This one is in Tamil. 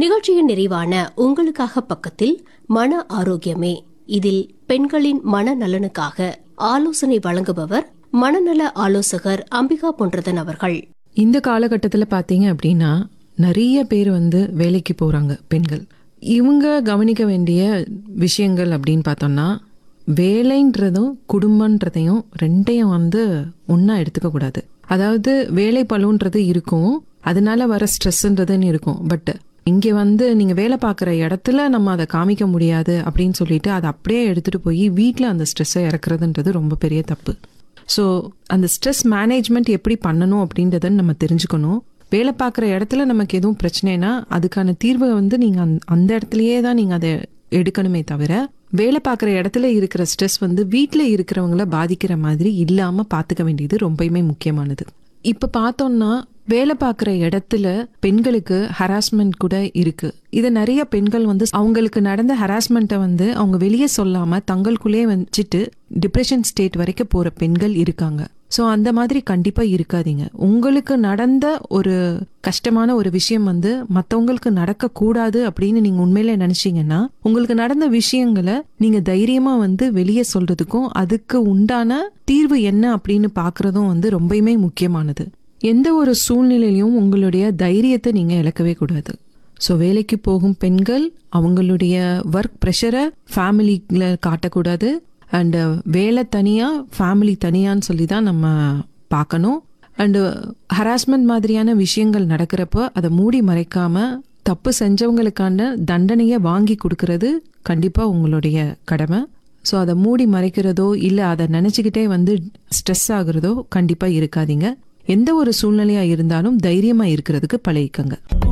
நிகழ்ச்சியின் நிறைவான உங்களுக்காக பக்கத்தில் மன ஆரோக்கியமே இதில் பெண்களின் மனநலனுக்காக ஆலோசனை வழங்குபவர் மனநல ஆலோசகர் அம்பிகா பொன்றதன் அவர்கள் இந்த காலகட்டத்தில் பார்த்தீங்க அப்படின்னா நிறைய பேர் வந்து வேலைக்கு போகிறாங்க பெண்கள் இவங்க கவனிக்க வேண்டிய விஷயங்கள் அப்படின்னு பார்த்தோம்னா வேலைன்றதும் குடும்பன்றதையும் ரெண்டையும் வந்து ஒன்றா எடுத்துக்க கூடாது அதாவது வேலை பழுன்றது இருக்கும் அதனால வர ஸ்ட்ரெஸ்ன்றதுன்னு இருக்கும் பட் இங்கே வந்து நீங்கள் வேலை பார்க்குற இடத்துல நம்ம அதை காமிக்க முடியாது அப்படின்னு சொல்லிட்டு அதை அப்படியே எடுத்துகிட்டு போய் வீட்டில் அந்த ஸ்ட்ரெஸ்ஸை இறக்குறதுன்றது ரொம்ப பெரிய தப்பு ஸோ அந்த ஸ்ட்ரெஸ் மேனேஜ்மெண்ட் எப்படி பண்ணணும் அப்படின்றத நம்ம தெரிஞ்சுக்கணும் வேலை பார்க்குற இடத்துல நமக்கு எதுவும் பிரச்சனைனா அதுக்கான தீர்வை வந்து நீங்கள் அந்த அந்த இடத்துலையே தான் நீங்கள் அதை எடுக்கணுமே தவிர வேலை பார்க்குற இடத்துல இருக்கிற ஸ்ட்ரெஸ் வந்து வீட்டில் இருக்கிறவங்கள பாதிக்கிற மாதிரி இல்லாமல் பார்த்துக்க வேண்டியது ரொம்பவுமே முக்கியமானது இப்போ பார்த்தோம்னா வேலை பார்க்குற இடத்துல பெண்களுக்கு ஹராஸ்மெண்ட் கூட இருக்கு இதை நிறைய பெண்கள் வந்து அவங்களுக்கு நடந்த ஹராஸ்மெண்ட்டை வந்து அவங்க வெளியே சொல்லாம தங்களுக்குள்ளே வச்சுட்டு டிப்ரெஷன் ஸ்டேட் வரைக்கும் போற பெண்கள் இருக்காங்க ஸோ அந்த மாதிரி கண்டிப்பா இருக்காதீங்க உங்களுக்கு நடந்த ஒரு கஷ்டமான ஒரு விஷயம் வந்து மற்றவங்களுக்கு நடக்கக்கூடாது அப்படின்னு நீங்க உண்மையில நினைச்சீங்கன்னா உங்களுக்கு நடந்த விஷயங்களை நீங்க தைரியமா வந்து வெளியே சொல்றதுக்கும் அதுக்கு உண்டான தீர்வு என்ன அப்படின்னு பாக்குறதும் வந்து ரொம்பயுமே முக்கியமானது எந்த ஒரு சூழ்நிலையிலும் உங்களுடைய தைரியத்தை நீங்க இழக்கவே கூடாது ஸோ வேலைக்கு போகும் பெண்கள் அவங்களுடைய ஒர்க் ப்ரெஷரை ஃபேமிலியில் காட்டக்கூடாது அண்டு வேலை தனியாக ஃபேமிலி தனியான்னு சொல்லி தான் நம்ம பார்க்கணும் அண்டு ஹராஸ்மெண்ட் மாதிரியான விஷயங்கள் நடக்கிறப்போ அதை மூடி மறைக்காம தப்பு செஞ்சவங்களுக்கான தண்டனையை வாங்கி கொடுக்கறது கண்டிப்பாக உங்களுடைய கடமை ஸோ அதை மூடி மறைக்கிறதோ இல்லை அதை நினச்சிக்கிட்டே வந்து ஸ்ட்ரெஸ் ஆகுறதோ கண்டிப்பாக இருக்காதீங்க எந்த ஒரு சூழ்நிலையாக இருந்தாலும் தைரியமாக இருக்கிறதுக்கு பழகிக்கங்க